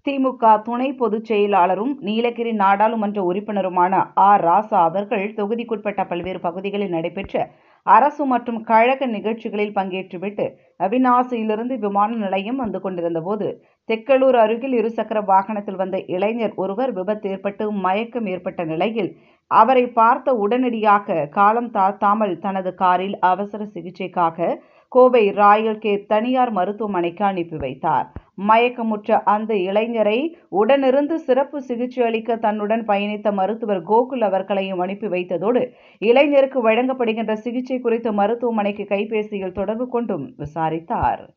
திமுக துணை பொதுச் செயலாளரும் நீலகிரி நாடாளுமன்ற உறுப்பினருமான ஆர் ராசா அவர்கள் தொகுதிக்குட்பட்ட பல்வேறு பகுதிகளில் நடைபெற்ற அரசு மற்றும் கழக நிகழ்ச்சிகளில் பங்கேற்றுவிட்டு அவிநாசியிலிருந்து விமான நிலையம் வந்து கொண்டிருந்தபோது தெக்கலூர் அருகில் இருசக்கர வாகனத்தில் வந்த இளைஞர் ஒருவர் விபத்து ஏற்பட்டு மயக்கம் ஏற்பட்ட நிலையில் அவரை பார்த்த உடனடியாக காலம் தாழ்த்தாமல் தனது காரில் அவசர சிகிச்சைக்காக கோவை ராயல் கேர் தனியார் மருத்துவமனைக்கு அனுப்பி வைத்தார் மயக்கமுற்ற அந்த இளைஞரை உடனிருந்து சிறப்பு சிகிச்சை அளிக்க தன்னுடன் பயணித்த மருத்துவர் கோகுல் அவர்களையும் அனுப்பி வைத்ததோடு இளைஞருக்கு வழங்கப்படுகின்ற சிகிச்சை குறித்து மருத்துவமனைக்கு கைபேசியில் தொடர்பு கொண்டும் விசாரித்தார்